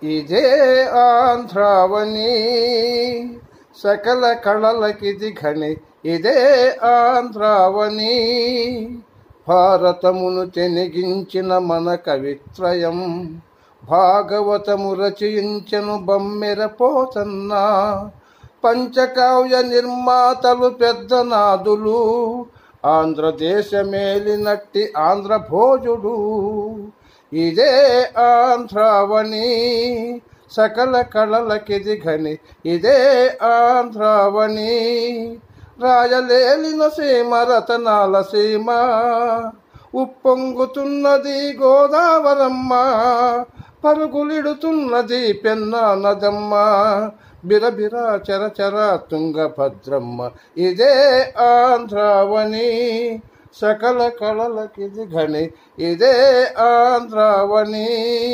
ఇదే ఆంధ్రావని సకల కళలకిది ఘని ఇదే ఆంధ్రావని భారతమును తెనిగించిన మన కవిత్రయం భాగవతము రచయించను బమ్మెర పోతన్న పంచకావ్య నిర్మాతలు పెద్ద నాదులు ఆంధ్రదేశమేలినట్టి ఆంధ్ర భోజుడు ఇదే ఆంధ్రావని సకల కళలకిది ఘని ఇదే ఆంధ్రావని రాయలేలిన సీమ రతనాల సీమ ఉప్పొంగుతున్నది గోదావరమ్మ పరుగులిడుతున్నది పెన్నా నదమ్మ బిరబిర చరచర తుంగభద్రమ్మ ఇదే ఆంధ్రావని సకల కళలకిది ఘని ఇదే ఆంధ్రావని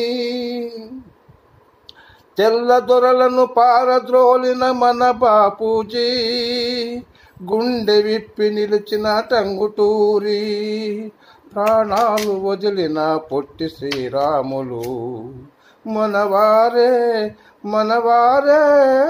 తెల్ల దొరలను పారద్రోలిన మన బాపూజీ గుండె విప్పి నిలిచిన టంగుటూరి ప్రాణాలు వదిలిన పొట్టి శ్రీరాములు మనవారే మనవారే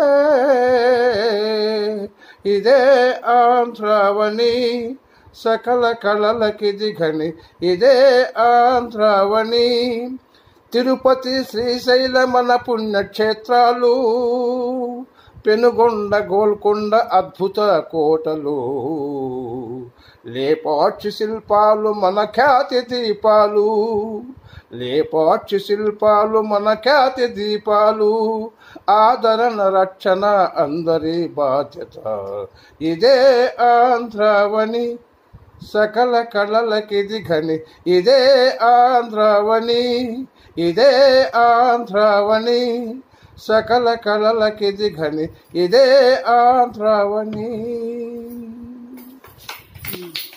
ఇదే ఆంధ్రావని సకల కళలకిది ఘని ఇదే ఆంధ్రావని తిరుపతి శ్రీశైల మన పుణ్యక్షేత్రాలు పెనుగొండ గోల్కొండ అద్భుత కోటలు లేపాక్షి శిల్పాలు మన ఖ్యాతి దీపాలు లేపాక్షి శిల్పాలు మన ఖ్యాతి దీపాలు ఆదరణ రక్షణ అందరి బాధ్యత ఇదే ఆంధ్రావని సకల కళలకిది ఘని ఇదే ఆంధ్రావని ఇదే ఆంధ్రావని సకల కళలకిది ఘని ఇదే ఆంధ్రావని